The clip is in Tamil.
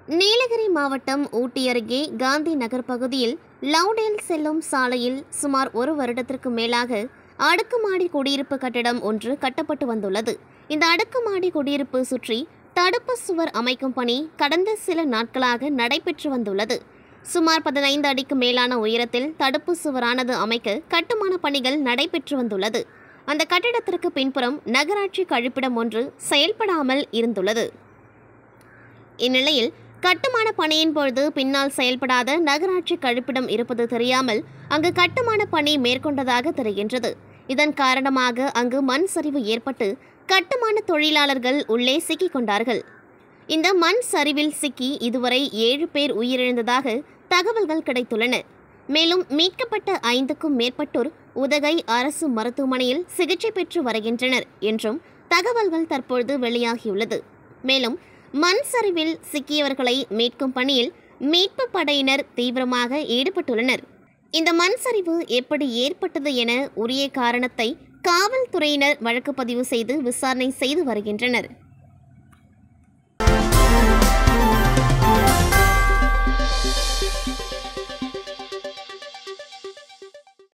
நீலகிரி மாவட்டம் ஊட்டி அருகே காந்தி நகர் பகுதியில் லவுடேல் செல்லும் சாலையில் சுமார் ஒரு வருடத்திற்கு மேலாக அடுக்குமாடி குடியிருப்பு கட்டிடம் ஒன்று கட்டப்பட்டு வந்துள்ளது இந்த அடுக்குமாடி குடியிருப்பு சுற்றி தடுப்பு சுவர் அமைக்கும் பணி கடந்த சில நாட்களாக நடைபெற்று வந்துள்ளது சுமார் பதினைந்து அடிக்கு மேலான உயரத்தில் தடுப்பு சுவரானது அமைக்க கட்டுமான பணிகள் நடைபெற்று வந்துள்ளது அந்த கட்டிடத்திற்கு பின்புறம் நகராட்சி கழிப்பிடம் ஒன்று செயல்படாமல் இருந்துள்ளது இந்நிலையில் கட்டுமான பணியின் பொழுது பின்னால் செயல்படாத நகராட்சி கழிப்பிடம் இருப்பது தெரியாமல் அங்கு கட்டுமான பணி மேற்கொண்டதாக தெரிகின்றது இதன் காரணமாக அங்கு மண் சரிவு ஏற்பட்டு கட்டுமான தொழிலாளர்கள் உள்ளே சிக்கிக் கொண்டார்கள் இந்த மண் சரிவில் சிக்கி இதுவரை ஏழு பேர் உயிரிழந்ததாக தகவல்கள் கிடைத்துள்ளன மேலும் மீட்கப்பட்ட ஐந்துக்கும் மேற்பட்டோர் உதகை அரசு மருத்துவமனையில் சிகிச்சை பெற்று வருகின்றனர் என்றும் தகவல்கள் தற்பொழுது வெளியாகியுள்ளது மேலும் மண் சரிவில் சிக்கியவர்களை மீட்கும் பணியில் மீட்பு படையினர் தீவிரமாக ஈடுபட்டுள்ளனர் இந்த மண் சரிவு எப்படி ஏற்பட்டது என உரிய காரணத்தை காவல்துறையினர் வழக்கு பதிவு செய்து விசாரணை செய்து வருகின்றனர்